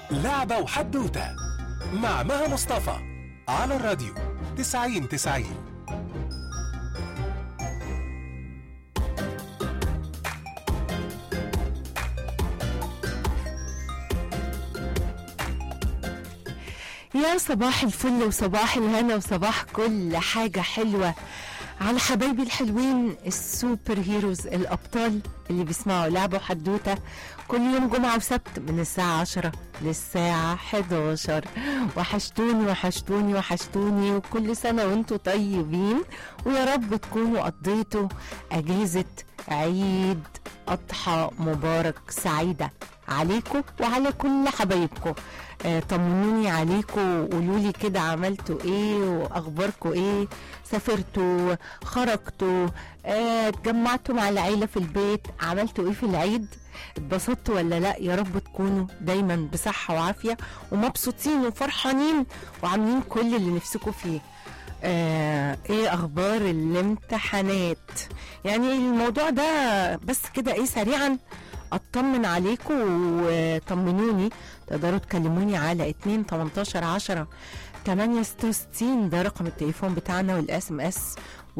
لعبة وحدوتة مع مها مصطفى على الراديو 90 90 يا صباح الفل وصباح الهنا وصباح كل حاجة حلوة على حبايبي الحلوين السوبر هيروز الأبطال اللي بيسمعوا لعبة وحدوتة كل يوم جمعة وسبت من الساعة 10 للساعة 11 وحشتوني وحشتوني وحشتوني وكل سنة وانتم طيبين ويا رب تكونوا قضيتوا أجازة عيد أضحى مبارك سعيدة عليكم وعلى كل حبايبكم آه طمنوني عليكم وقولوا لي كده عملتوا ايه واخباركم ايه سافرتوا خرجتوا آه، اتجمعتوا مع العيله في البيت عملتوا ايه في العيد اتبسطتوا ولا لا يا رب تكونوا دايما بصحه وعافيه ومبسوطين وفرحانين وعاملين كل اللي نفسكم فيه آه ايه اخبار الامتحانات يعني الموضوع ده بس كده ايه سريعا اطمن عليكم وطمنوني تقدروا تكلموني على 2 18 10 68 ده رقم التليفون بتاعنا والاس ام اس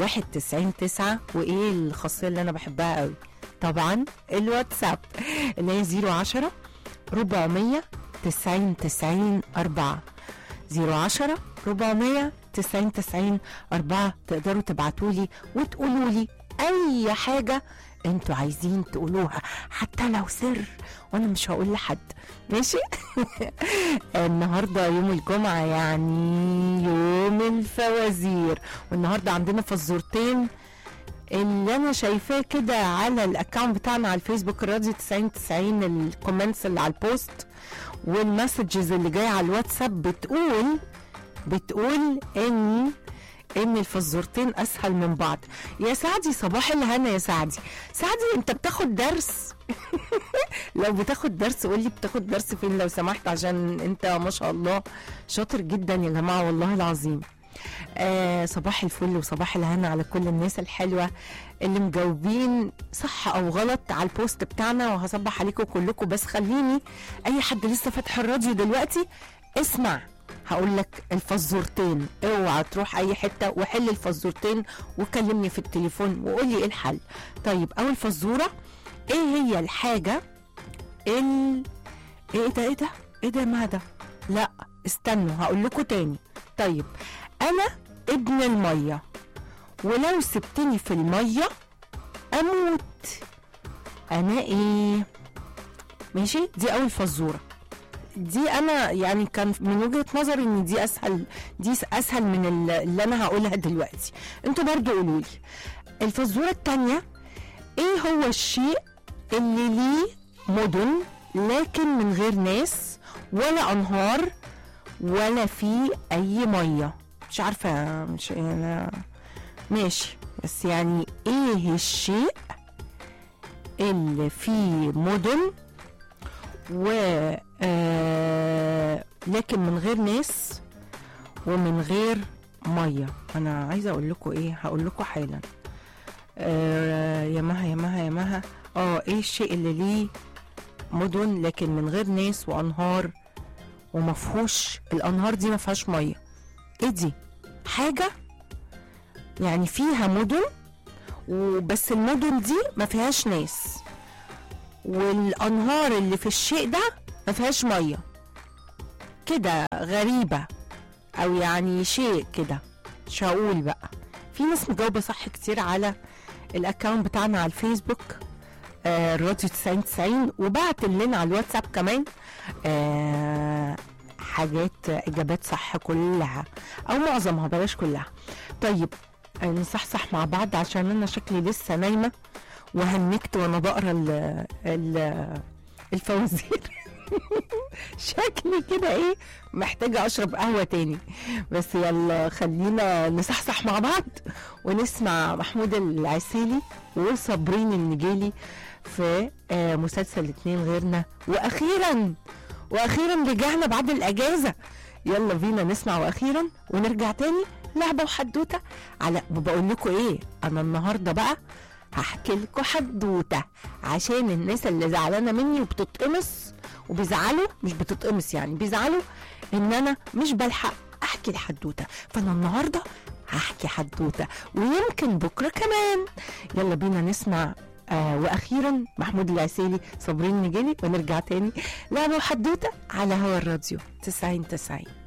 199 وايه الخاصيه اللي انا بحبها قوي طبعا الواتساب اللي هي 010 400 90 90 4 010 400 90 90 4 تقدروا تبعتوا لي وتقولوا لي اي حاجه انتوا عايزين تقولوها حتى لو سر وانا مش هقول لحد ماشي النهارده يوم الجمعه يعني يوم الفوازير والنهارده عندنا فزورتين اللي انا شايفاه كده على الاكونت بتاعنا على الفيسبوك راديو 90 90 الكومنتس اللي على البوست والمسجز اللي جايه على الواتساب بتقول بتقول ان ان الفزورتين اسهل من بعض يا سعدي صباح الهنا يا سعدي سعدي انت بتاخد درس لو بتاخد درس قول لي بتاخد درس فين لو سمحت عشان انت ما شاء الله شاطر جدا يا جماعه والله العظيم آه صباح الفل وصباح الهنا على كل الناس الحلوه اللي مجاوبين صح او غلط على البوست بتاعنا وهصبح عليكم كلكم بس خليني اي حد لسه فاتح الراديو دلوقتي اسمع هقول لك الفزورتين اوعى تروح اي حته وحل الفزورتين وكلمني في التليفون وقول لي ايه الحل طيب اول فزوره ايه هي الحاجه ال ايه ده ايه ده ايه ده ما ده لا استنوا هقول لكم تاني طيب انا ابن الميه ولو سبتني في الميه اموت انا ايه ماشي دي اول فزوره دي انا يعني كان من وجهه نظري ان دي اسهل دي اسهل من ال- اللي انا هقولها دلوقتي انتوا برضو قولوا لي الفزوره الثانيه ايه هو الشيء اللي ليه مدن لكن من غير ناس ولا انهار ولا فيه اي ميه مش عارفه مش انا ماشي بس يعني ايه الشيء اللي فيه مدن و آه لكن من غير ناس ومن غير ميه انا عايزه اقول لكم ايه هقول لكم حالا آه يا مها يا مها يا مها اه ايه الشيء اللي ليه مدن لكن من غير ناس وانهار ومفهوش الانهار دي ما فيهاش ميه ايه دي حاجه يعني فيها مدن وبس المدن دي ما فيهاش ناس والانهار اللي في الشيء ده ما فيهاش ميه كده غريبه او يعني شيء كده مش هقول بقى في ناس مجاوبه صح كتير على الاكونت بتاعنا على الفيسبوك آه راديو 90 90 وبعت لنا على الواتساب كمان آه حاجات اجابات صح كلها او معظمها بلاش كلها طيب آه، نصحصح مع بعض عشان انا شكلي لسه نايمه وهنكت وانا بقرا ال ال الفوازير شكلي كده ايه محتاجه اشرب قهوه تاني بس يلا خلينا نصحصح مع بعض ونسمع محمود العسيلي وصابرين النجيلي في آه، مسلسل اتنين غيرنا واخيرا واخيرا رجعنا بعد الاجازه يلا بينا نسمع واخيرا ونرجع تاني لعبه وحدوته على بقول لكم ايه انا النهارده بقى هحكي لكم حدوته عشان الناس اللي زعلانه مني وبتتقمص وبيزعلوا مش بتتقمص يعني بيزعلوا ان انا مش بلحق احكي الحدوته فانا النهارده هحكي حدوته ويمكن بكره كمان يلا بينا نسمع آه واخيرا محمود العسيلي صابرين نجيلي ونرجع تاني لعبه وحدوته على هوا الراديو 90 90